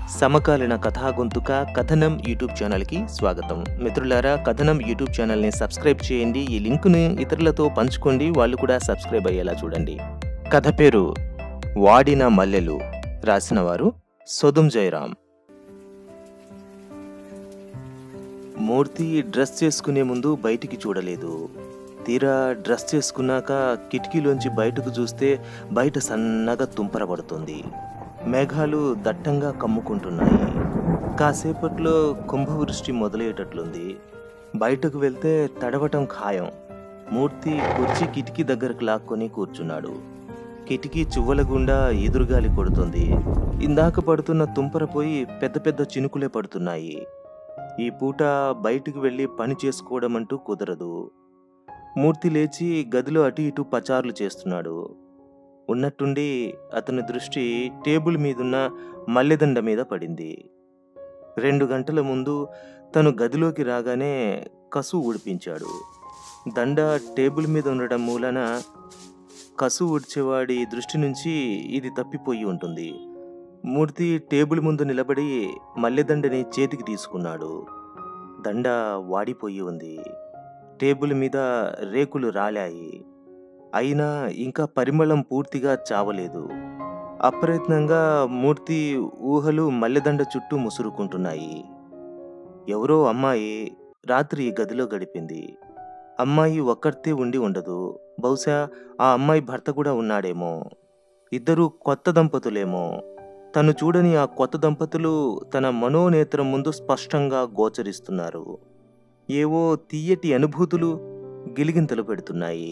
సమకాలీన కథా గొంతుక కథనం యూట్యూబ్ ఛానల్కి స్వాగతం మిత్రులారా కథనం యూట్యూబ్ ఛానల్ని సబ్స్క్రైబ్ చేయండి ఈ లింకుని ఇతరులతో పంచుకోండి వాళ్ళు కూడా సబ్స్క్రైబ్ అయ్యేలా చూడండి కథ పేరు వాడిన మల్లెలు రాసిన వారు సొదుం జయరాం మూర్తి డ్రెస్ చేసుకునే ముందు బయటికి చూడలేదు తీరా డ్రెస్ చేసుకున్నాక కిటికీలోంచి బయటకు చూస్తే బయట సన్నగా తుంపరపడుతుంది మేఘాలు దట్టంగా కమ్ముకుంటున్నాయి కాసేపట్లో కుంభవృష్టి మొదలయ్యేటట్లుంది బయటకు వెళ్తే తడవటం ఖాయం మూర్తి కుర్చీ కిటికీ దగ్గరకు లాక్కొని కూర్చున్నాడు కిటికీ చువ్వల గుండా ఎదురుగాలి కొడుతుంది ఇందాక పడుతున్న తుంపర పోయి పెద్ద పెద్ద చినుకులే పడుతున్నాయి ఈ పూట బయటికి వెళ్ళి పని చేసుకోవడం అంటూ కుదరదు మూర్తి లేచి గదిలో అటు ఇటు పచారులు చేస్తున్నాడు ఉన్నట్టుండి అతని దృష్టి టేబుల్ మీదున్న మల్లెదండ మీద పడింది రెండు గంటల ముందు తను గదిలోకి రాగానే కసు ఊడిపించాడు దండ టేబుల్ మీద ఉండడం మూలన కసు ఊడ్చేవాడి దృష్టి నుంచి ఇది తప్పిపోయి ఉంటుంది మూర్తి టేబుల్ ముందు నిలబడి మల్లెదండని చేతికి తీసుకున్నాడు దండ వాడిపోయి ఉంది టేబుల్ మీద రేకులు రాలాయి అయినా ఇంకా పరిమళం పూర్తిగా చావలేదు అప్రయత్నంగా మూర్తి ఊహలు మల్లెదండ చుట్టూ ముసురుకుంటున్నాయి ఎవరో అమ్మాయి రాత్రి ఈ గదిలో గడిపింది అమ్మాయి ఒక్కరితే ఉండి ఉండదు బహుశా ఆ అమ్మాయి భర్త కూడా ఉన్నాడేమో ఇద్దరు కొత్త దంపతులేమో తను చూడని ఆ కొత్త దంపతులు తన మనోనేత్రం ముందు స్పష్టంగా గోచరిస్తున్నారు ఏవో తీయటి అనుభూతులు గిలిగింతలు పెడుతున్నాయి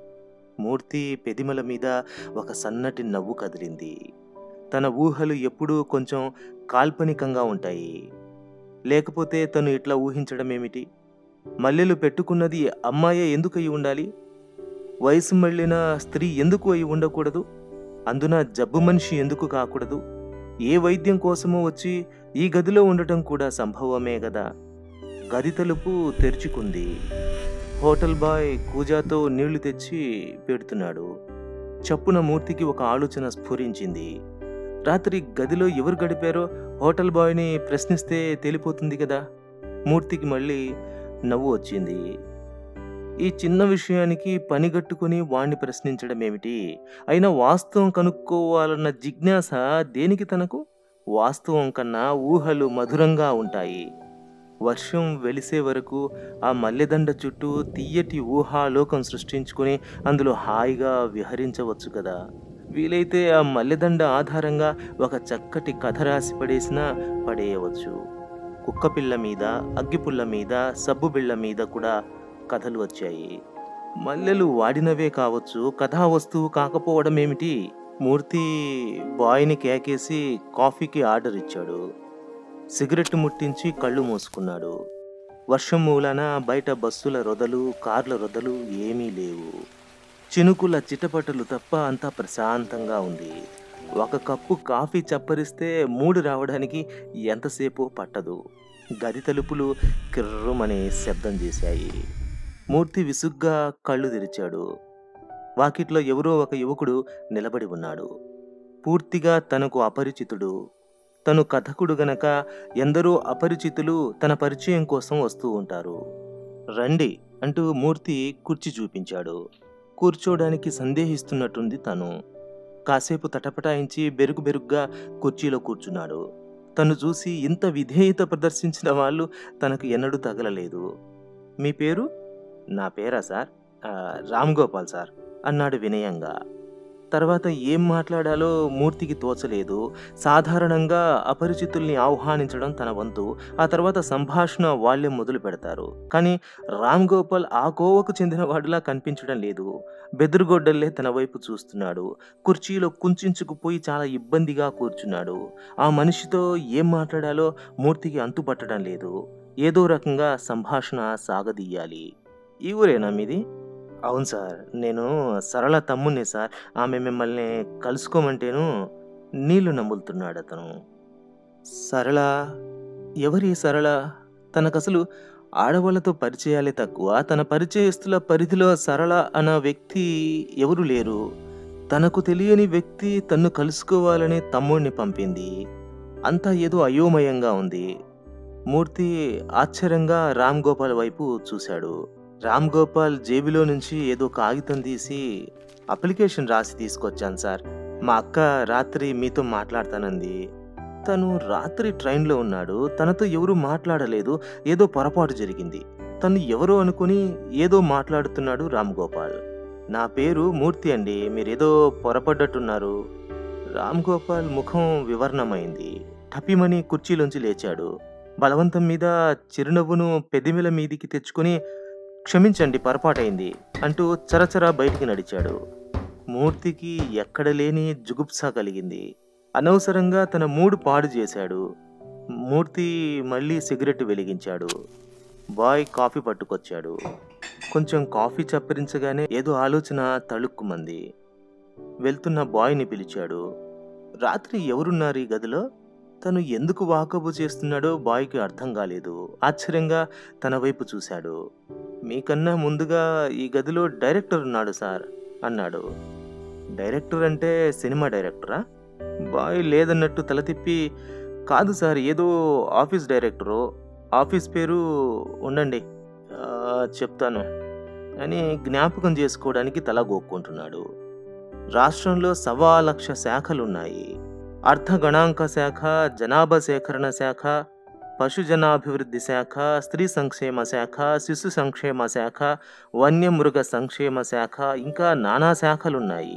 మూర్తి పెదిమల మీద ఒక సన్నటి నవ్వు కదిలింది తన ఊహలు ఎప్పుడూ కొంచెం కాల్పనికంగా ఉంటాయి లేకపోతే తను ఇట్లా ఊహించడం ఏమిటి మల్లెలు పెట్టుకున్నది అమ్మాయే ఎందుకు అయి ఉండాలి వయసు మళ్ళిన స్త్రీ ఎందుకు అయి ఉండకూడదు అందున జబ్బు మనిషి ఎందుకు కాకూడదు ఏ వైద్యం కోసమో వచ్చి ఈ గదిలో ఉండటం కూడా సంభవమే గదా గది తలుపు తెరుచుకుంది హోటల్ బాయ్ కూజాతో నీళ్లు తెచ్చి పెడుతున్నాడు చప్పున మూర్తికి ఒక ఆలోచన స్ఫురించింది రాత్రి గదిలో ఎవరు గడిపారో హోటల్ బాయ్ని ప్రశ్నిస్తే తేలిపోతుంది కదా మూర్తికి మళ్ళీ నవ్వు వచ్చింది ఈ చిన్న విషయానికి పనిగట్టుకుని వాణ్ణి ప్రశ్నించడం ఏమిటి అయినా వాస్తవం కనుక్కోవాలన్న జిజ్ఞాస దేనికి తనకు వాస్తవం కన్నా ఊహలు మధురంగా ఉంటాయి వర్షం వెలిసే వరకు ఆ మల్లెదండ చుట్టూ తీయటి ఊహాలోకం సృష్టించుకొని అందులో హాయిగా విహరించవచ్చు కదా వీలైతే ఆ మల్లెదండ ఆధారంగా ఒక చక్కటి కథ రాసి పడేసినా పడేయవచ్చు కుక్కపిల్ల మీద అగ్గిపుల్ల మీద సబ్బు బిళ్ళ మీద కూడా కథలు వచ్చాయి మల్లెలు వాడినవే కావచ్చు కథా వస్తువు కాకపోవడం ఏమిటి మూర్తి బాయ్ని కేకేసి కాఫీకి ఆర్డర్ ఇచ్చాడు సిగరెట్ ముట్టించి కళ్ళు మూసుకున్నాడు వర్షం మూలాన బయట బస్సుల రొదలు కార్ల రొదలు ఏమీ లేవు చినుకుల చిటపటలు తప్ప అంతా ప్రశాంతంగా ఉంది ఒక కప్పు కాఫీ చప్పరిస్తే మూడు రావడానికి ఎంతసేపో పట్టదు గది తలుపులు కిర్రుమని శబ్దం చేశాయి మూర్తి విసుగ్గా కళ్ళు తెరిచాడు వాకిట్లో ఎవరో ఒక యువకుడు నిలబడి ఉన్నాడు పూర్తిగా తనకు అపరిచితుడు తను కథకుడు గనక ఎందరో అపరిచితులు తన పరిచయం కోసం వస్తూ ఉంటారు రండి అంటూ మూర్తి కుర్చీ చూపించాడు కూర్చోడానికి సందేహిస్తున్నట్టుంది తను కాసేపు తటపటాయించి బెరుగు బెరుగ్గా కుర్చీలో కూర్చున్నాడు తను చూసి ఇంత విధేయత ప్రదర్శించిన వాళ్ళు తనకు ఎన్నడూ తగలలేదు మీ పేరు నా పేరా సార్ "ఆ, రామ్ గోపాల్ సార్ అన్నాడు వినయంగా తర్వాత ఏం మాట్లాడాలో మూర్తికి తోచలేదు సాధారణంగా అపరిచితుల్ని ఆహ్వానించడం తన వంతు ఆ తర్వాత సంభాషణ వాళ్ళే మొదలు పెడతారు కానీ రామ్ గోపాల్ ఆ కోవకు చెందిన వాడిలా కనిపించడం లేదు బెదురుగొడ్డల్లే తన వైపు చూస్తున్నాడు కుర్చీలో కుంచుకుపోయి చాలా ఇబ్బందిగా కూర్చున్నాడు ఆ మనిషితో ఏం మాట్లాడాలో మూర్తికి అంతుపట్టడం లేదు ఏదో రకంగా సంభాషణ సాగదీయాలి ఈ ఊరేనా మీది అవును సార్ నేను సరళ తమ్ముణ్ణి సార్ ఆమె మిమ్మల్ని కలుసుకోమంటేను నీళ్లు నమ్ములుతున్నాడు అతను సరళ ఎవరి సరళ తనకసలు ఆడవాళ్ళతో పరిచయాలే తక్కువ తన పరిచయస్తుల పరిధిలో సరళ అన్న వ్యక్తి ఎవరు లేరు తనకు తెలియని వ్యక్తి తన్ను కలుసుకోవాలని తమ్ముడిని పంపింది అంతా ఏదో అయోమయంగా ఉంది మూర్తి ఆశ్చర్యంగా రామ్ గోపాల్ వైపు చూశాడు రామ్ గోపాల్ జేబులో నుంచి ఏదో కాగితం తీసి అప్లికేషన్ రాసి తీసుకొచ్చాను సార్ మా అక్క రాత్రి మీతో మాట్లాడతానంది తను రాత్రి ట్రైన్లో ఉన్నాడు తనతో ఎవరు మాట్లాడలేదు ఏదో పొరపాటు జరిగింది తను ఎవరో అనుకుని ఏదో మాట్లాడుతున్నాడు రామ్ గోపాల్ నా పేరు మూర్తి అండి మీరేదో పొరపడ్డట్టున్నారు రామ్ గోపాల్ ముఖం వివర్ణమైంది టపిమని కుర్చీలోంచి లేచాడు బలవంతం మీద చిరునవ్వును పెదిమిల మీదికి తెచ్చుకుని క్షమించండి పొరపాటైంది అంటూ చరచరా బయటికి నడిచాడు మూర్తికి ఎక్కడ లేని జుగుప్స కలిగింది అనవసరంగా తన మూడు పాడు చేశాడు మూర్తి మళ్ళీ సిగరెట్ వెలిగించాడు బాయ్ కాఫీ పట్టుకొచ్చాడు కొంచెం కాఫీ చప్పరించగానే ఏదో ఆలోచన తళుక్కుమంది వెళ్తున్న బాయ్ని పిలిచాడు రాత్రి ఎవరున్నారు ఈ గదిలో తను ఎందుకు వాకబు చేస్తున్నాడో బాయ్కి అర్థం కాలేదు ఆశ్చర్యంగా తన వైపు చూశాడు మీకన్నా ముందుగా ఈ గదిలో డైరెక్టర్ ఉన్నాడు సార్ అన్నాడు డైరెక్టర్ అంటే సినిమా డైరెక్టరా బాయ్ లేదన్నట్టు తల తిప్పి కాదు సార్ ఏదో ఆఫీస్ డైరెక్టరు ఆఫీస్ పేరు ఉండండి ఆ, చెప్తాను అని జ్ఞాపకం చేసుకోవడానికి తల గోక్కుంటున్నాడు రాష్ట్రంలో సవా లక్ష శాఖలున్నాయి అర్ధ గణాంక శాఖ జనాభా సేకరణ శాఖ పశుజనాభివృద్ధి శాఖ స్త్రీ సంక్షేమ శాఖ శిశు సంక్షేమ శాఖ వన్యమృగ సంక్షేమ శాఖ ఇంకా నానా శాఖలున్నాయి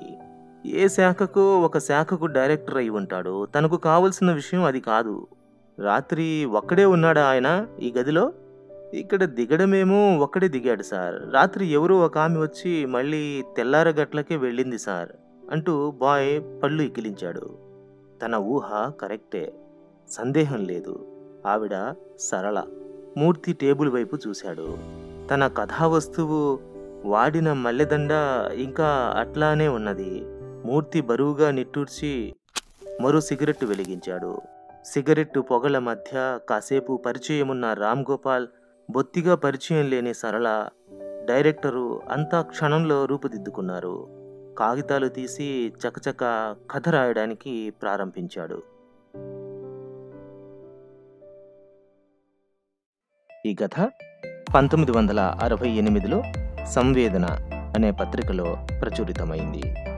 ఏ శాఖకు ఒక శాఖకు డైరెక్టర్ అయి ఉంటాడు తనకు కావలసిన విషయం అది కాదు రాత్రి ఒక్కడే ఉన్నాడా ఆయన ఈ గదిలో ఇక్కడ దిగడమేమో ఒక్కడే దిగాడు సార్ రాత్రి ఎవరో ఒక ఆమె వచ్చి మళ్ళీ తెల్లారగట్లకే వెళ్ళింది సార్ అంటూ బాయ్ పళ్ళు ఇకిలించాడు తన ఊహ కరెక్టే సందేహం లేదు ఆవిడ సరళ మూర్తి టేబుల్ వైపు చూశాడు తన కథా వస్తువు వాడిన మల్లెదండ ఇంకా అట్లానే ఉన్నది మూర్తి బరువుగా నిట్టూర్చి మరో సిగరెట్టు వెలిగించాడు సిగరెట్టు పొగల మధ్య కాసేపు పరిచయమున్న రామ్ గోపాల్ బొత్తిగా పరిచయం లేని సరళ డైరెక్టరు అంతా క్షణంలో రూపుదిద్దుకున్నారు కాగితాలు తీసి చకచక కథ రాయడానికి ప్రారంభించాడు ఈ కథ పంతొమ్మిది వందల అరవై ఎనిమిదిలో సంవేదన అనే పత్రికలో ప్రచురితమైంది